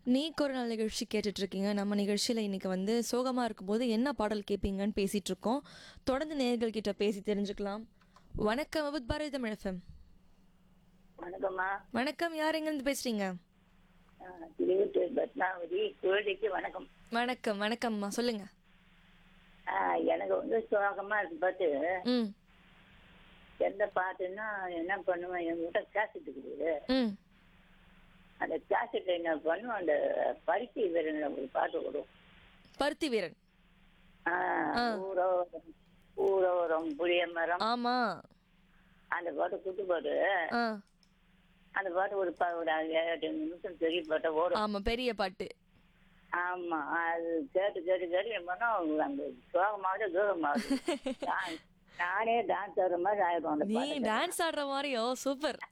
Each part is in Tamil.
நீக்கு ஒரு நாள் நிகழ்ச்சி கேட்டுட்டு இருக்கீங்க நம்ம நிகழ்ச்சியில் இன்னைக்கு வந்து சோகமாக இருக்கும்போது என்ன பாடல் கேட்பீங்கன்னு பேசிட்டு இருக்கோம் தொடர்ந்து நேயர்கள் கிட்ட பேசி தெரிஞ்சுக்கலாம் வணக்கம் வித் பாரதி தமிழ் எஃப்எம் வணக்கம்மா வணக்கம் யார் எங்கேருந்து பேசுறீங்க ஆஹ் திருவத்தூர் பத்மாவதி குழந்தைக்கு வணக்கம் வணக்கம் வணக்கம்மா சொல்லுங்க ஆஹ் எனக்கு வந்து சோகமா இருக்கு பார்த்து ம் எந்த பாட்டுன்னா என்ன பண்ணுவேன் என்கிட்ட கேசட் இருக்குது ம் அந்த கேசட்ல என்ன பண்ணுவோம் அந்த பரிசு வீரன் ஒரு பாட்டு வரும் பருத்தி வீரன் ஆஹ் ஊரோரம் ஊரோரம் புளிய மரம் ஆமா அந்த பாட்டு குத்து பாட்டு ஆ அந்த பாட்டு ஒரு ப- ஒரு ஏழு எட்டு நிமிஷம் பெரிய பாட்டை ஓடும் ஆமா பெரிய பாட்டு ஆமா அது கேட்டு கேட்டு கேட்டு என்ன பண்ணா அந்த சோகமாவது தூரமாவது நான்- நானே டான்ஸ் ஆடுற மாதிரி ஆயிடும் அந்த நீ பாட்டு டான்ஸ் ஆடுற மாதிரியோ சூப்பர்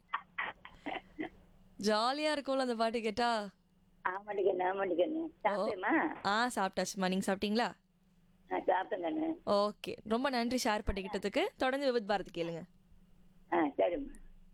ஜாலியா இருக்கும்ல அந்த பாட்டு கேட்டா ஆமாட்டிக்கண்ணு ஆமாட்டிக்கண்ணு சாப்பிட்டேம்மா ஆ சாப்பிட்டாச்சுமா நீங்க சாப்பிட்டீங்களா நான் சாப்பிட்டேன் கண்ணு ஓகே ரொம்ப நன்றி ஷேர் பண்ணிக்கிட்டதுக்கு தொடர்ந்து விபத் பாரதி கேளுங்க ஆ சரிம்மா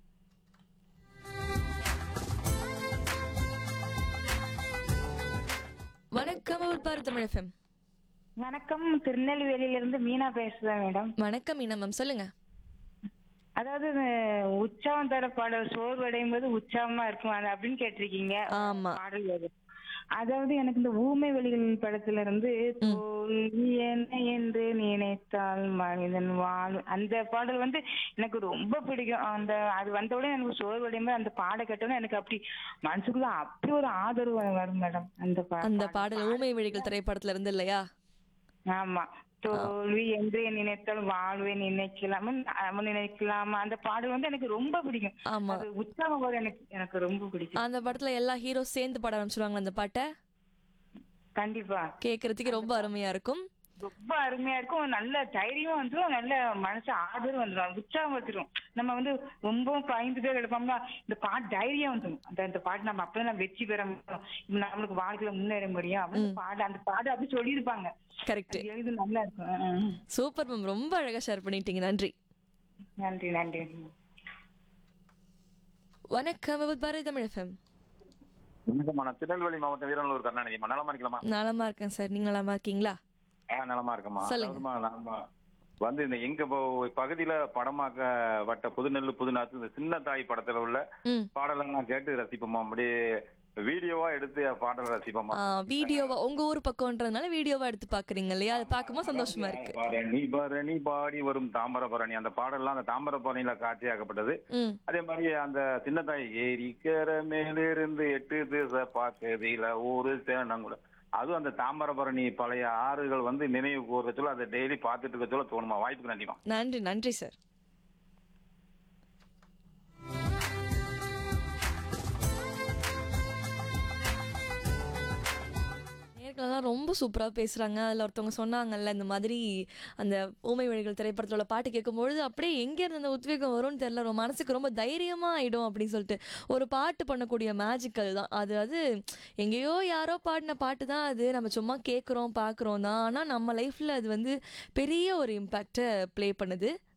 வணக்கம் விபத் பாரதி தமிழ் எஃப்எம் வணக்கம் திருநெல்வேலியில இருந்து மீனா பேசுறேன் மேடம் வணக்கம் மீனா மேம் சொல்லுங்க அதாவது இந்த உற்சாகம் தர பாடல் சோர்வடையும் போது உற்சாகமா இருக்கும் அது அப்படின்னு கேட்டிருக்கீங்க ஆமா. பாடல் அது அதாவது எனக்கு இந்த ஊமை வெளிகள் படத்துல இருந்து தோல்வி என்ன என்று நினைத்தால் மனிதன் வாழ் அந்த பாடல் வந்து எனக்கு ரொம்ப பிடிக்கும் அந்த அது வந்த உடனே எனக்கு சோர்வடையும் போது அந்த பாட கேட்டோன்னே எனக்கு அப்படி மனசுக்குள்ள அப்படி ஒரு ஆதரவு வரும் மேடம் அந்த பா- அந்த பாடல் ஊமை விழிகள் திரைப்படத்துல இருந்து இல்லையா ஆமா தோல்வி என்று நினைத்தால் வாழ்வை நினைக்கலாம் அவன் நினைக்கலாமா அந்த பாடல் வந்து எனக்கு ரொம்ப பிடிக்கும் ஆமா அது உற்சாகம் போது எனக்கு எனக்கு ரொம்ப பிடிக்கும் அந்த படத்துல எல்லா ஹீரோ சேர்ந்து பாட ஆரம்பிச்சிருவாங்க அந்த பாட்டை கண்டிப்பா கேட்கறதுக்கு ரொம்ப அருமையா இருக்கும் ரொம்ப அருமையா இருக்கும் நல்ல தைரியம் வந்துடும் நல்ல மனசு ஆதரவு வந்துடும் உற்சாகம் வந்துடும் நம்ம வந்து ரொம்ப பயந்து பேர் எடுப்போம்னா இந்த பாட்டு தைரியம் வந்துடும் அந்த அந்த பாட்டு நம்ம அப்பதான் நம்ம வெற்றி பெற முடியும் இப்ப நம்மளுக்கு வாழ்க்கையில முன்னேற முடியும் அப்படின்னு பாடு அந்த பாடு அப்படி சொல்லியிருப்பாங்க கரெக்ட் அது எழுது நல்லா இருக்கும் ஆ, ஆ. சூப்பர் மேம் ரொம்ப அழகா ஷேர் பண்ணிட்டீங்க நன்றி நன்றி நன்றி வணக்கம் விபத் பாரதி தமிழ் எஃப்எம் வணக்கம்மா நான் திருநெல்வேலி மாவட்டம் வீரநல்லூர் கருணாநிதிமா நலமா இருக்கலாமா நலமா இருக்கேன் சார் நீங்க நலமா இருக்கீங்களா ஆ நலமா இருக்கம்மா சொல்லுங்க. அதாவதுமா, நாம வந்து இந்த எங்க ப- பகுதியில படமாக்கப்பட்ட புதுநெல்லு புதுநாத்து இந்த சின்ன தாய் படத்துல உள்ள ம் பாடலெல்லாம் கேட்டு ரசிப்போமா அப்படியே வீடியோவா எடுத்து பாடல் ரசிப்போமா ஆ, வீடியோவா உங்க ஊர் பக்கம்ன்றதுனால வீடியோவா எடுத்து பாக்குறீங்க இல்லையா அது பார்க்கும்போது சந்தோஷமா இருக்கு பரணி பரணி பாடி வரும் தாமிரபரணி அந்த பாடல்லாம் அந்த தாமிரபரணியில காட்சியாக்கப்பட்டது ம் அதே மாதிரி அந்த சின்னத்தாய் ஏரிக்கர மேலிருந்து எட்டு திசை பார்க்கதில ஒரு சேனங்குட அதுவும் அந்த தாமிரபரணி பழைய ஆறுகள் வந்து நினைவு கூற சொல்ல அதை டெய்லி பார்த்துட்டு இருக்க சொல்ல தோணுமா வாய்ப்புக்கு நன்றிமா நன்றி நன்றி சார் நேர்களெல்லாம் ரொம்ப சூப்பராக பேசுகிறாங்க அதில் ஒருத்தவங்க சொன்னாங்கல்ல இந்த மாதிரி அந்த ஊமை வழிகள் திரைப்படத்தில் உள்ள பாட்டு கேட்கும்பொழுது அப்படியே எங்கேருந்து அந்த உத்வேகம் வரும்னு தெரியல ரொம்ப மனசுக்கு ரொம்ப தைரியமாக ஆகிடும் அப்படின்னு சொல்லிட்டு ஒரு பாட்டு பண்ணக்கூடிய மேஜிக்கல் தான் அது அது எங்கேயோ யாரோ பாடின பாட்டு தான் அது நம்ம சும்மா கேட்குறோம் பார்க்குறோம் தான் ஆனால் நம்ம லைஃப்பில் அது வந்து பெரிய ஒரு இம்பேக்டை ப்ளே பண்ணுது